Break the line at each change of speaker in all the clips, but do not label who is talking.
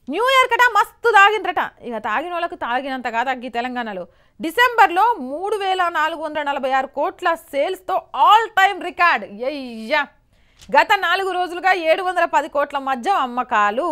new year కట మస్తు తాగిండ్రట ఇక తాగిన వాళ్ళకు తాగినంత కాదు అగ్గి తెలంగాణలో డిసెంబర్లో మూడు వేల నాలుగు వందల నలభై ఆరు కోట్ల సేల్స్తో ఆల్ టైమ్ రికార్డ్ అయ్యా గత నాలుగు రోజులుగా ఏడు వందల పది కోట్ల మద్యం అమ్మకాలు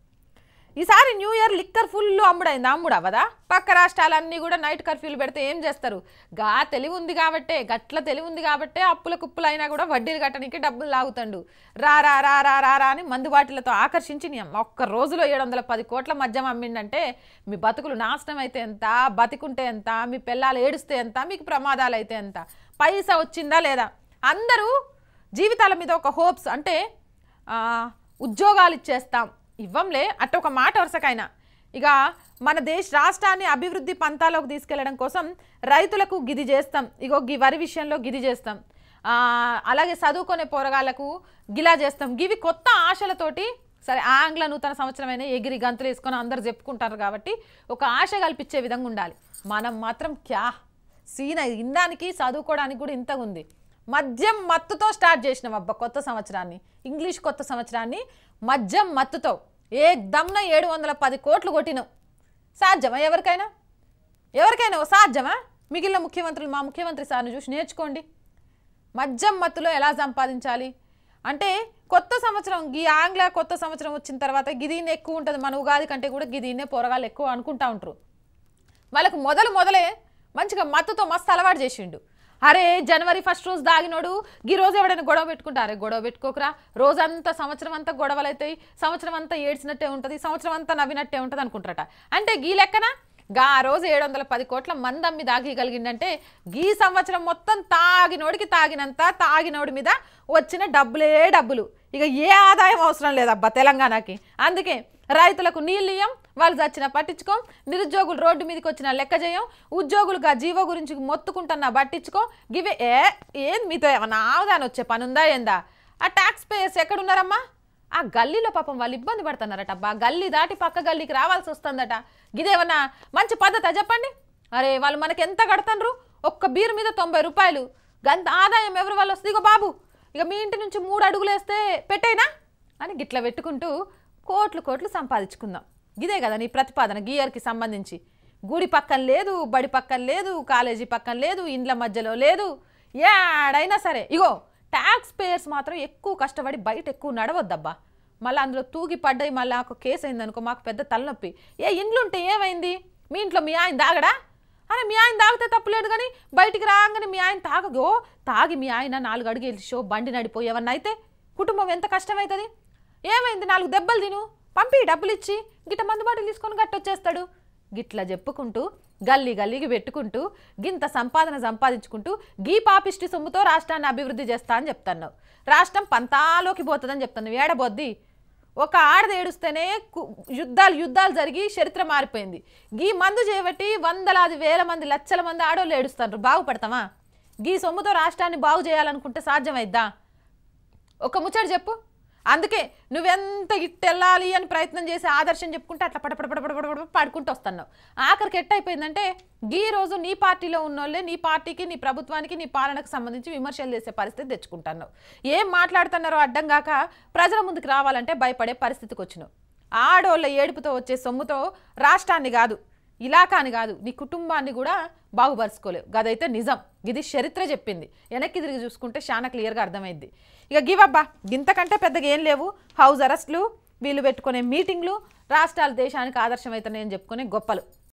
ఈసారి న్యూ ఇయర్ లిక్కర్ ఫుల్ అమ్ముడైంది అమ్ముడు అవ్వదా పక్క రాష్ట్రాలన్నీ కూడా నైట్ కర్ఫ్యూలు పెడితే ఏం చేస్తారు గా తెలివి ఉంది కాబట్టే గట్ల తెలివి ఉంది కాబట్టే అప్పుల కుప్పులు అయినా కూడా వడ్డీలు కట్టడానికి డబ్బులు లాగుతాడు రా రా రా రా రా రా అని మందు బాటిలతో ఆకర్షించి నీ అమ్మ ఒక్క రోజులో ఏడు వందల పది కోట్ల మద్యం అమ్మిండంటే మీ బతుకులు నాశనం అయితే ఎంత బతికుంటే ఎంత మీ పిల్లలు ఏడుస్తే ఎంత మీకు ప్రమాదాలు అయితే ఎంత పైసా వచ్చిందా లేదా అందరూ జీవితాల మీద ఒక హోప్స్ అంటే ఆ, ఉద్యోగాలు ఇచ్చేస్తాం ఇవ్వంలే అట్ట ఒక మాట వరుసకైనా ఇక మన దేశ రాష్ట్రాన్ని అభివృద్ధి పంతాలోకి తీసుకెళ్లడం కోసం రైతులకు గిది చేస్తాం ఇగో గి వరి విషయంలో గిది చేస్తాం ఆ, అలాగే చదువుకునే పోరగాళ్లకు గిలా చేస్తాం గివి కొత్త ఆశలతోటి సరే ఆంగ్ల నూతన సంవత్సరమైన ఎగిరి గంతులు వేసుకొని అందరు చెప్పుకుంటారు కాబట్టి ఒక ఆశ కల్పించే విధంగా ఉండాలి మనం మాత్రం క్యా సీన ఇందానికి చదువుకోవడానికి కూడా ఇంతగా ఉంది మద్యం మత్తుతో స్టార్ట్ చేసినాం అబ్బా కొత్త సంవత్సరాన్ని ఇంగ్లీష్ కొత్త సంవత్సరాన్ని మద్యం మత్తుతో ఏ దమ్న ఏడు వందల పది కోట్లు కొట్టినాం సాధ్యమా ఎవరికైనా ఎవరికైనా ఓ సాధ్యమా మిగిలిన ముఖ్యమంత్రులు మా ముఖ్యమంత్రి సార్ని చూసి నేర్చుకోండి మద్యం మత్తులో ఎలా సంపాదించాలి అంటే కొత్త సంవత్సరం ఈ ఆంగ్ల కొత్త సంవత్సరం వచ్చిన తర్వాత గిదీనే ఎక్కువ ఉంటుంది మన ఉగాది కంటే కూడా గిదీనే పోరగాళ్ళు ఎక్కువ అనుకుంటా ఉంటారు వాళ్ళకు మొదలు మొదలే మంచిగా మత్తుతో మస్తు అలవాటు చేసిండు అరే జనవరి ఫస్ట్ రోజు దాగినోడు ఈ రోజు ఎవడైనా గొడవ పెట్టుకుంటారే గొడవ పెట్టుకోకరా రోజంతా సంవత్సరం అంతా గొడవలు అవుతాయి సంవత్సరం అంతా ఏడ్చినట్టే ఉంటుంది సంవత్సరం అంతా నవ్వినట్టే ఉంటుంది అనుకుంటారట అంటే గీ లెక్కన గా ఆ రోజు ఏడు వందల పది కోట్ల మంది అమ్మి దాగగలిగిందంటే గీ సంవత్సరం మొత్తం తాగినోడికి తాగినంత తాగినోడి మీద వచ్చిన డబ్బులే డబ్బులు ఇక ఏ ఆదాయం అవసరం లేదబ్బా తెలంగాణకి అందుకే రైతులకు నీళ్ళు ఇయ్యం వాళ్ళు చచ్చిన పట్టించుకోం నిరుద్యోగులు రోడ్డు మీదకి వచ్చిన లెక్క చేయం ఉద్యోగులుగా జీవో గురించి మొత్తుకుంటున్నా పట్టించుకో గివే ఏ ఏం మీతో ఏమన్నా ఆవదాని వచ్చే పని ఉందా ఏందా ఆ ట్యాక్స్ పేయర్స్ ఎక్కడున్నారమ్మా ఆ గల్లీలో పాపం వాళ్ళు ఇబ్బంది పడుతున్నారట అబ్బా గల్లీ దాటి పక్క గల్లీకి రావాల్సి వస్తుందట ఇదేమన్నా మంచి పద్ధత చెప్పండి అరే వాళ్ళు మనకి ఎంత కడతాండ్రు ఒక్క బీరు మీద తొంభై రూపాయలు గంత ఆదాయం ఎవరి వల్ల వస్తుంది ఇగో బాబు ఇక మీ ఇంటి నుంచి మూడు అడుగులు వేస్తే పెట్టేనా అని గిట్ల పెట్టుకుంటూ కోట్లు కోట్లు సంపాదించుకుందాం ఇదే కదా నీ ప్రతిపాదన గీయర్కి సంబంధించి గుడి పక్కన లేదు బడి పక్కన లేదు కాలేజీ పక్కన లేదు ఇండ్ల మధ్యలో లేదు ఏడైనా సరే ఇగో ట్యాక్స్ పేయర్స్ మాత్రం ఎక్కువ కష్టపడి బయట ఎక్కువ నడవద్దబ్బా మళ్ళీ అందులో తూగి పడ్డాయి మళ్ళీ ఒక కేసు అయిందనుకో మాకు పెద్ద తలనొప్పి ఏ ఇండ్లుంటే ఏమైంది మీ ఇంట్లో మీ ఆయన దాగడా అరే మీ ఆయన తాగితే తప్పులేదు కానీ బయటికి రాగానే మీ ఆయన తాగదో తాగి మీ ఆయన నాలుగు అడుగు షో బండి నడిపోయి ఏమన్నా అయితే కుటుంబం ఎంత కష్టమవుతుంది ఏమైంది నాలుగు దెబ్బలు తిను పంపి డబ్బులు ఇచ్చి గిట్ట మందు బాటిల్ తీసుకొని గట్టొచ్చేస్తాడు గిట్లా చెప్పుకుంటూ గల్లీ గల్లీకి పెట్టుకుంటూ గింత సంపాదన సంపాదించుకుంటూ గీ పాపిష్టి సొమ్ముతో రాష్ట్రాన్ని అభివృద్ధి చేస్తా అని చెప్తున్నావు రాష్ట్రం పంతాలోకి పోతుందని చెప్తున్నావు ఏడబోద్ది ఒక ఆడది ఏడుస్తేనే కు- యుద్ధాలు యుద్ధాలు జరిగి చరిత్ర మారిపోయింది గీ మందు చేయబట్టి వందలాది వేల మంది లక్షల మంది ఆడోళ్ళు ఏడుస్తారు బాగుపడతామా గీ సొమ్ముతో రాష్ట్రాన్ని బాగు చేయాలనుకుంటే సాధ్యమైద్దా ఒక ముచ్చట చెప్పు అందుకే నువ్వెంత ఇట్టెళ్ళాలి అని ప్రయత్నం చేసి ఆదర్శం చెప్పుకుంటే అట్లా పడపడపడపడపడ పాడుకుంటూ వస్తున్నావు ఆఖరికి ఎట్టయిపోయిందంటే ఈ రోజు నీ పార్టీలో ఉన్నోళ్ళే నీ పార్టీకి నీ ప్రభుత్వానికి నీ పాలనకు సంబంధించి విమర్శలు చేసే పరిస్థితి తెచ్చుకుంటున్నావు ఏం మాట్లాడుతున్నారో అడ్డం కాక ప్రజల ముందుకు రావాలంటే భయపడే పరిస్థితికి వచ్చినావు ఆడోళ్ళ ఏడుపుతో వచ్చే సొమ్ముతో రాష్ట్రాన్ని కాదు ఇలాకాని కాదు నీ కుటుంబాన్ని కూడా బాగుపరుచుకోలేవు గదైతే నిజం ఇది చరిత్ర చెప్పింది వెనక్కి తిరిగి చూసుకుంటే చాలా క్లియర్గా అర్థమైంది ఇక గివబ్బా ఇంతకంటే పెద్దగా ఏం లేవు హౌస్ అరెస్ట్లు వీళ్ళు పెట్టుకునే మీటింగ్లు రాష్ట్రాలు దేశానికి ఆదర్శమవుతున్నాయని చెప్పుకునే గొప్పలు